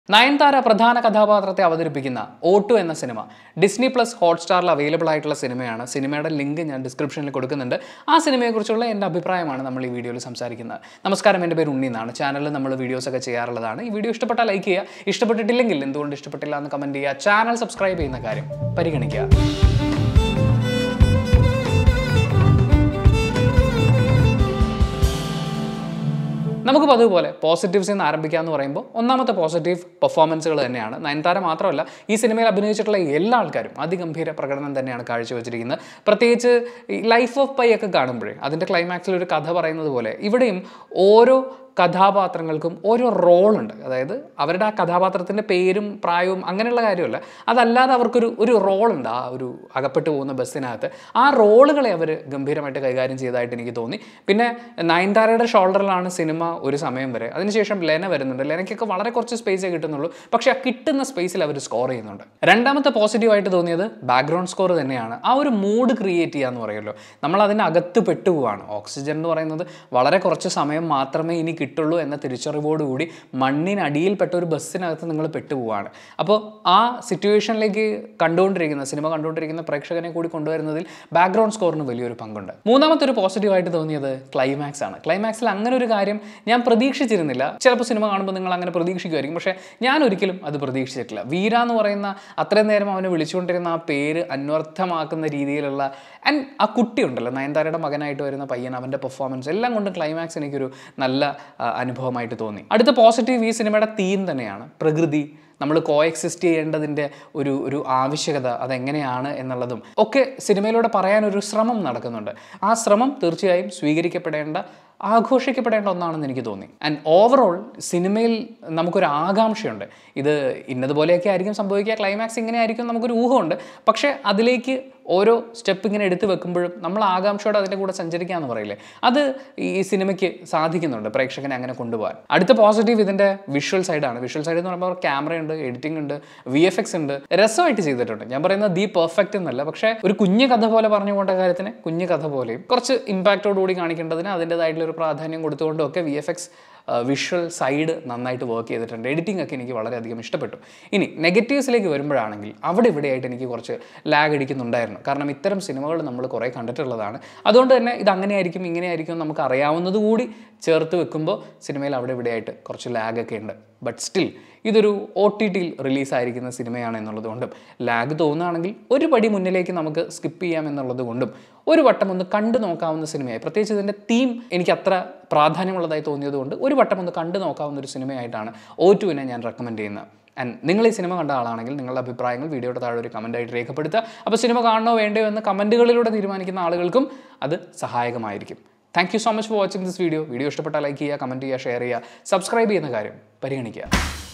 നയൻതാര പ്രധാന കഥാപാത്രത്തെ അവതരിപ്പിക്കുന്ന ഓട്ടു എന്ന സിനിമ ഡിസ്നി പ്ലസ് ഹോട്ട്സ്റ്റാറിൽ അവൈലബിൾ ആയിട്ടുള്ള സിനിമയാണ് സിനിമയുടെ ലിങ്ക് ഞാൻ ഡിസ്ക്രിപ്ഷനിൽ കൊടുക്കുന്നുണ്ട് ആ സിനിമയെക്കുറിച്ചുള്ള എൻ്റെ അഭിപ്രായമാണ് നമ്മൾ ഈ വീഡിയോയിൽ സംസാരിക്കുന്നത് നമസ്കാരം എൻ്റെ പേര് ഉണ്ണി എന്നാണ് ചാനലിൽ നമ്മൾ വീഡിയോസ് ഒക്കെ ചെയ്യാറുള്ളതാണ് ഈ വീഡിയോ ഇഷ്ടപ്പെട്ടാൽ ലൈക്ക് ചെയ്യുക ഇഷ്ടപ്പെട്ടിട്ടില്ലെങ്കിൽ എന്തുകൊണ്ട് ഇഷ്ടപ്പെട്ടില്ല എന്ന് കമൻറ്റ് ചെയ്യുക ചാനൽ സബ്സ്ക്രൈബ് ചെയ്യുന്ന കാര്യം പരിഗണിക്കുക നമുക്ക് പതിവുപോലെ പോസിറ്റീവ്സിൽ നിന്ന് ആരംഭിക്കുക പറയുമ്പോൾ ഒന്നാമത്തെ പോസിറ്റീവ് പെർഫോമൻസുകൾ തന്നെയാണ് നയൻതാര മാത്രമല്ല ഈ സിനിമയിൽ അഭിനയിച്ചിട്ടുള്ള എല്ലാ ആൾക്കാരും അതിഗംഭീര പ്രകടനം തന്നെയാണ് കാഴ്ചവെച്ചിരിക്കുന്നത് പ്രത്യേകിച്ച് ഈ ലൈഫ് ഓഫ് പൈ ഒക്കെ കാണുമ്പോഴേ അതിൻ്റെ ക്ലൈമാക്സിൽ ഒരു കഥ പറയുന്നത് പോലെ ഇവിടെയും ഓരോ കഥാപാത്രങ്ങൾക്കും ഓരോ റോളുണ്ട് അതായത് അവരുടെ ആ കഥാപാത്രത്തിൻ്റെ പേരും പ്രായവും അങ്ങനെയുള്ള കാര്യമല്ല അതല്ലാതെ അവർക്കൊരു ഒരു റോളുണ്ട് ആ ഒരു അകപ്പെട്ടു പോകുന്ന ബസ്സിനകത്ത് ആ റോളുകളെ അവർ ഗംഭീരമായിട്ട് കൈകാര്യം ചെയ്തതായിട്ട് എനിക്ക് തോന്നി പിന്നെ നയൻതാരയുടെ ഷോൾഡറിലാണ് സിനിമ ഒരു സമയം വരെ അതിനുശേഷം ലെന വരുന്നുണ്ട് ലെനയ്ക്കൊക്കെ വളരെ കുറച്ച് സ്പേസേ കിട്ടുന്നുള്ളൂ പക്ഷേ ആ കിട്ടുന്ന സ്പേസിൽ അവർ സ്കോർ ചെയ്യുന്നുണ്ട് രണ്ടാമത്തെ പോസിറ്റീവായിട്ട് തോന്നിയത് ബാക്ക്ഗ്രൗണ്ട് സ്കോർ തന്നെയാണ് ആ ഒരു മൂഡ് ക്രിയേറ്റ് ചെയ്യുക എന്ന് പറയുമല്ലോ നമ്മൾ അതിനകത്ത് പെട്ടുപോവാണ് ഓക്സിജൻ എന്ന് പറയുന്നത് വളരെ കുറച്ച് സമയം മാത്രമേ ഇനി കിട്ടുള്ളൂ എന്ന തിരിച്ചറിവോടുകൂടി മണ്ണിനടിയിൽപ്പെട്ട ഒരു ബസ്സിനകത്ത് നിങ്ങൾ പെട്ടുപോവാണ് അപ്പോൾ ആ സിറ്റുവേഷനിലേക്ക് കണ്ടുകൊണ്ടിരിക്കുന്ന സിനിമ കണ്ടുകൊണ്ടിരിക്കുന്ന പ്രേക്ഷകനെ കൂടി കൊണ്ടുവരുന്നതിൽ ബാക്ക്ഗ്രൗണ്ട് സ്കോറിന് വലിയൊരു പങ്കുണ്ട് മൂന്നാമത്തെ ഒരു പോസിറ്റീവായിട്ട് തോന്നിയത് ക്ലൈമാക്സ് ആണ് ക്ലൈമാക്സിൽ അങ്ങനെ ഒരു കാര്യം ഞാൻ പ്രതീക്ഷിച്ചിരുന്നില്ല ചിലപ്പോൾ സിനിമ കാണുമ്പോൾ നിങ്ങൾ അങ്ങനെ പ്രതീക്ഷിക്കുമായിരിക്കും പക്ഷേ ഞാൻ ഒരിക്കലും അത് പ്രതീക്ഷിച്ചിട്ടില്ല വീര എന്ന് പറയുന്ന അത്രയും നേരം അവനെ വിളിച്ചുകൊണ്ടിരുന്ന ആ പേര് അന്വർത്ഥമാക്കുന്ന രീതിയിലുള്ള ആൻഡ് ആ കുട്ടി ഉണ്ടല്ലോ നയൻതാരയുടെ മകനായിട്ട് വരുന്ന പയ്യൻ അവൻ്റെ പെർഫോമൻസ് എല്ലാം കൊണ്ടും ക്ലൈമാക്സ് എനിക്കൊരു നല്ല ആ, അനുഭവമായിട്ട് തോന്നി അടുത്ത പോസിറ്റീവ് ഈ സിനിമയുടെ തീം തന്നെയാണ് പ്രകൃതി നമ്മൾ കോ എക്സിസ്റ്റ് ചെയ്യേണ്ടതിൻ്റെ ഒരു ഒരു ആവശ്യകത അതെങ്ങനെയാണ് എന്നുള്ളതും ഒക്കെ സിനിമയിലൂടെ പറയാൻ ഒരു ശ്രമം നടക്കുന്നുണ്ട് ആ ശ്രമം തീർച്ചയായും സ്വീകരിക്കപ്പെടേണ്ട ആഘോഷിക്കപ്പെടേണ്ട ഒന്നാണെന്ന് എനിക്ക് തോന്നി ആൻഡ് ഓവറോൾ സിനിമയിൽ നമുക്കൊരു ആകാംക്ഷയുണ്ട് ഇത് ഇന്നതുപോലെയൊക്കെ ആയിരിക്കും സംഭവിക്കുക ക്ലൈമാക്സ് ഇങ്ങനെ ആയിരിക്കും നമുക്കൊരു ഊഹമുണ്ട് പക്ഷേ അതിലേക്ക് ഓരോ സ്റ്റെപ്പ് ഇങ്ങനെ എടുത്തു വെക്കുമ്പോഴും നമ്മൾ ആകാംക്ഷയോടെ അതിൻ്റെ കൂടെ സഞ്ചരിക്കാന്ന് പറയില്ലേ അത് ഈ സിനിമയ്ക്ക് സാധിക്കുന്നുണ്ട് പ്രേക്ഷകനെ അങ്ങനെ കൊണ്ടുപോകാൻ അടുത്ത പോസിറ്റീവ് ഇതിൻ്റെ വിഷ്വൽ സൈഡാണ് വിഷ്വൽ സൈഡ് എന്ന് പറയുമ്പോൾ ക്യാമറ ഉണ്ട് എഡിറ്റിംഗ് ഉണ്ട് വി എഫ് എക്സ് ഉണ്ട് രസമായിട്ട് ചെയ്തിട്ടുണ്ട് ഞാൻ പറയുന്നത് ദി പെർഫെക്റ്റ് എന്നല്ല പക്ഷേ ഒരു കുഞ്ഞു കഥ പോലെ പറഞ്ഞു പോകേണ്ട കാര്യത്തിന് കുഞ്ഞു കഥ പോലെയും കുറച്ച് ഇമ്പാക്റ്റോടുകൂടി കാണിക്കേണ്ടതിന് അതിൻ്റെതായിട്ടുള്ള ഒരു പ്രാധാന്യം കൊടുത്തുകൊണ്ടും ഒക്കെ V F X visual side നന്നായിട്ട് വർക്ക് ചെയ്തിട്ടുണ്ട് എഡിറ്റിംഗ് ഒക്കെ എനിക്ക് വളരെയധികം ഇഷ്ടപ്പെട്ടു ഇനി നെഗറ്റീവ്സിലേക്ക് വരുമ്പോഴാണെങ്കിൽ അവിടെ ഇവിടെയായിട്ട് എനിക്ക് കുറച്ച് ലാഗ് അടിക്കുന്നുണ്ടായിരുന്നു കാരണം ഇത്തരം സിനിമകൾ നമ്മൾ കുറേ കണ്ടിട്ടുള്ളതാണ് അതുകൊണ്ട് തന്നെ ഇത് അങ്ങനെയായിരിക്കും ഇങ്ങനെയായിരിക്കും എന്ന് നമുക്ക് അറിയാവുന്നത് കൂടി ചേർത്ത് വെക്കുമ്പോൾ സിനിമയിൽ അവിടെ ഇവിടെയായിട്ട് കുറച്ച് ലാഗൊക്കെ ഉണ്ട് ബട്ട് സ്റ്റിൽ ഇതൊരു ഒ ടി ടിയിൽ റിലീസായിരിക്കുന്ന സിനിമയാണ് എന്നുള്ളത് കൊണ്ടും ലാഗ് തോന്നുകയാണെങ്കിൽ ഒരു പടി മുന്നിലേക്ക് നമുക്ക് സ്കിപ്പ് ചെയ്യാം എന്നുള്ളത് കൊണ്ടും ഒരു വട്ടം ഒന്ന് കണ്ടു നോക്കാവുന്ന സിനിമയായി പ്രത്യേകിച്ച് ഇതിൻ്റെ തീം എനിക്ക് അത്ര പ്രാധാന്യമുള്ളതായി തോന്നിയത് കൊണ്ട് ഒരു വട്ടം ഒന്ന് കണ്ടു നോക്കാവുന്ന ഒരു സിനിമയായിട്ടാണ് ഒ ടുവിനെ ഞാൻ റെക്കമെൻഡ് ചെയ്യുന്നത് ആൻഡ് നിങ്ങൾ ഈ സിനിമ കണ്ട ആളാണെങ്കിൽ നിങ്ങളുടെ അഭിപ്രായങ്ങൾ വീഡിയോയുടെ താഴെ ഒരു കമൻറ്റായിട്ട് രേഖപ്പെടുത്തുക അപ്പോൾ സിനിമ കാണണോ വേണ്ടയോ എന്ന് കമൻറ്റുകളിലൂടെ തീരുമാനിക്കുന്ന ആളുകൾക്കും അത് സഹായകമായിരിക്കും thank you so much for watching this video video ഇഷ്ടപ്പെട്ടാൽ ലൈക്ക് ചെയ്യുക കമൻറ്റ് ചെയ്യുക ഷെയർ ചെയ്യുക സബ്സ്ക്രൈബ് ചെയ്യുന്ന കാര്യം പരിഗണിക്കുക